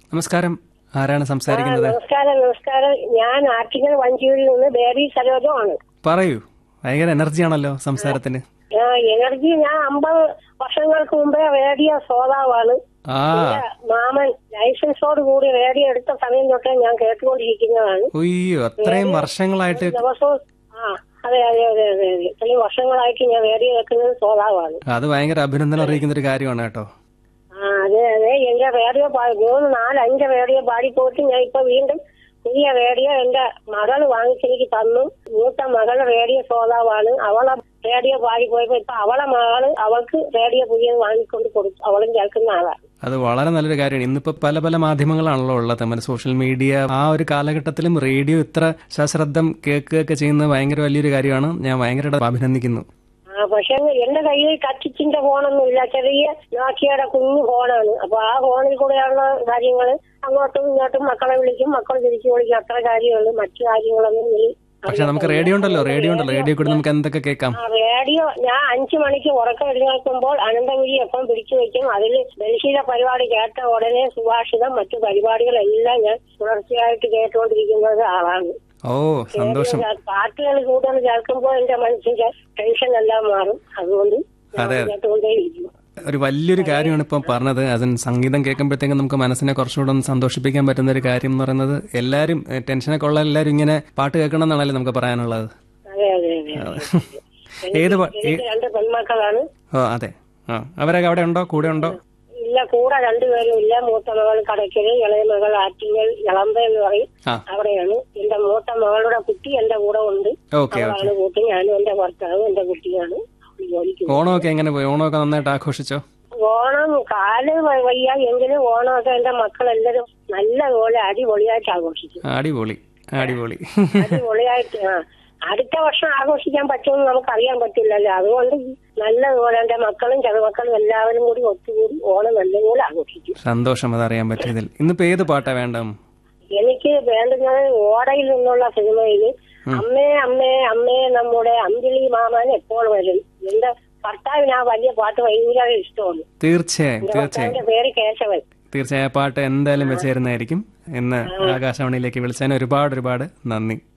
നമസ്കാരം ആരാണ് സംസാരിക്കുന്നത് നമസ്കാരം നമസ്കാരം ഞാൻ ആറ്റിങ്ങൽ വഞ്ചിയിൽ നിന്ന് ബേബി സരോജമാണ് പറയൂ ഭയങ്കര എനർജിയാണല്ലോ സംസാരത്തിന് ആ, എനർജി ഞാൻ അമ്പത് വർഷങ്ങൾക്ക് മുമ്പേ റേഡിയോ ശ്രോതാവാണ് ആ എന്റെ മാമൻ ലൈസൻസോട് കൂടി റേഡിയോ എടുത്ത സമയം തൊട്ടേ ഞാൻ കേട്ടുകൊണ്ടിരിക്കുന്നതാണ് ഉയ്യോ അത്രയും വർഷങ്ങളായിട്ട് ദിവസവും ആ അതെ അതെ അതെ അതെ അതെ ഇത്രയും വർഷങ്ങളായിട്ട് ഞാൻ റേഡിയോ കേൾക്കുന്നത് ശ്രോതാവാണ് അത് ഭയങ്കര അഭിനന്ദനം അറിയിക്കുന്ന ഒരു കാര്യമാണ് കേട്ടോ ആ അതെ അതെ എന്റെ റേഡിയോ പാ- മൂന്ന് നാല് അഞ്ച് റേഡിയോ പാടിപ്പോയിട്ട് ഞാൻ ഇപ്പൊ വീണ്ടും പുതിയ റേഡിയോ എന്റെ മകള് വാങ്ങിച്ചെനിക്ക് തന്നു മൂത്ത മകള് റേഡിയോ ശ്രോതാവാണ് അവളെ റേഡിയോ പാടിപ്പോയപ്പോ ഇപ്പൊ അവളെ മകള് അവൾക്ക് റേഡിയോ പുതിയത് വാങ്ങിക്കൊണ്ട് കൊടുത്തു അവളും കേൾക്കുന്ന ആളാണ് അത് വളരെ നല്ലൊരു കാര്യമാണ് ഇന്നിപ്പോ പല പല മാധ്യമങ്ങളാണല്ലോ ഉള്ളത് നമ്മുടെ സോഷ്യൽ മീഡിയ ആ ഒരു കാലഘട്ടത്തിലും റേഡിയോ ഇത്ര സശ്രദ്ധം കേൾക്കുകയൊക്കെ ചെയ്യുന്നത് ഭയങ്കര വലിയൊരു കാര്യമാണ് ഞാൻ ഭയങ്കരമായിട്ട് അഭിനന്ദിക്കുന്നു ആ പക്ഷെ എന്റെ കയ്യിൽ ടച്ചിന്റെ ഫോണൊന്നും ഇല്ല ചെറിയ നോക്കിയുടെ കുഞ്ഞു ഫോണാണ് അപ്പൊ ആ ഫോണിൽ കൂടെയുള്ള കാര്യങ്ങൾ അങ്ങോട്ടും ഇങ്ങോട്ടും മക്കളെ വിളിക്കും മക്കൾ തിരിച്ചു വിളിക്കും അത്ര കാര്യമുള്ളൂ മറ്റു കാര്യങ്ങളൊന്നും ഈ പക്ഷെ നമുക്ക് റേഡിയോ ഉണ്ടല്ലോ റേഡിയോ ഉണ്ടല്ലോ റേഡിയോ കൂടി നമുക്ക് എന്തൊക്കെ കേൾക്കാം ആ റേഡിയോ ഞാൻ അഞ്ചു മണിക്ക് ഉറക്കം എഴുന്നേൽക്കുമ്പോൾ അനന്തപുരി എപ്പം പിടിച്ചു വെക്കും അതിൽ ഡൽഹിയിലെ പരിപാടി കേട്ട ഉടനെ സുഭാഷിതം മറ്റു പരിപാടികളെല്ലാം ഞാൻ തുടർച്ചയായിട്ട് കേട്ടുകൊണ്ടിരിക്കുന്നത് ആളാണ് ഓ സന്തോഷം റേഡിയോ പാട്ടുകൾ കൂടുതൽ കേൾക്കുമ്പോൾ എന്റെ മനസ്സിന്റെ ടെൻഷൻ എല്ലാം മാറും അതുകൊണ്ട് ഞാൻ അതെ. കേട്ടുകൊണ്ടേയിരിക്കും ഒരു വലിയൊരു കാര്യമാണ് ഇപ്പം പറഞ്ഞത് അതിന് സംഗീതം കേൾക്കുമ്പോഴത്തേക്കും നമുക്ക് മനസ്സിനെ കുറച്ചുകൂടെ ഒന്ന് സന്തോഷിപ്പിക്കാൻ പറ്റുന്ന ഒരു കാര്യം എന്ന് പറയുന്നത് എല്ലാവരും ഏഹ്, ടെൻഷനൊക്കെ ഉള്ള എല്ലാവരും ഇങ്ങനെ പാട്ട് കേൾക്കണം എന്നാണല്ലോ നമുക്ക് പറയാനുള്ളത് അതെ അതെ അതെ ഏത് പാ- ഏ- എനിക്ക് രണ്ട് പെൺമക്കളാണ് ഓ അതെ ആ അവരൊക്കെ അവിടെ ഉണ്ടോ കൂടെ ഉണ്ടോ ഇല്ല കൂടെ രണ്ടുപേരും ഇല്ല മൂത്ത മകൾ കടയ്ക്കല് ഇളയ മകൾ ആറ്റിങ്ങൽ ഇളമ്പ എന്ന് പറയും ആ അവിടെയാണ് എന്റെ മൂത്ത മകളുടെ കുട്ടി എന്റെ കൂടെ ഉണ്ട് ഓക്കെ ഓക്കെ അവളാണ് കൂട്ടി ഞാനും എന്റെ ഭർത്താവും എന്റെ കുട്ടിയാണ് അവള് ജോലിക്ക് പോകും. ഓണമൊക്കെ എങ്ങനെ പോയി ഓണമൊക്കെ നന്നായിട്ട് ആഘോഷിച്ചോ ഓണം കാല് വ- വയ്യ എങ്കിലും ഓണമൊക്കെ എന്റെ മക്കളെല്ലാരും നല്ലപോലെ അടിപൊളിയായിട്ട് ആഘോഷിക്കും അടിപൊളി അടിപൊളി അടിപൊളിയായിട്ട് ആ അടുത്ത വർഷം ആഘോഷിക്കാൻ പറ്റുമെന്ന് നമുക്ക് അറിയാൻ പറ്റില്ലല്ലോ അതുകൊണ്ട് നല്ലതുപോലെ എന്റെ മക്കളും ചെറുമക്കളും എല്ലാവരും കൂടി ഒത്തുകൂടി ഓണം നല്ലതുപോലെ ആഘോഷിക്കും സന്തോഷം അതറിയാൻ പറ്റിയതിൽ ഇന്നിപ്പോ ഏത് പാട്ടാ വേണ്ടം എനിക്ക് വേണ്ടുന്നത് ഓടയിൽ നിന്നുള്ള സിനിമയിൽ അമ്മേ അമ്മേ അമ്മേ നമ്മുടെ അമ്പിളി മാമൻ എപ്പോൾ വരും എന്റെ ഭർത്താവിന് ആ വലിയ പാട്ട് ഭയങ്കര ഇഷ്ടമാണ് തീർച്ചയായും എന്റെ തീർച്ചയായും ഭർത്താവിന്റെ പേര് കേശവൻ തീർച്ചയായും ആ പാട്ട് എന്തായാലും വെച്ചേരുന്നതായിരിക്കും ഇന്ന് ആകാശവാണിയിലേക്ക് വിളിച്ചതിന് ഒരുപാട് ഒരുപാട് നന്ദി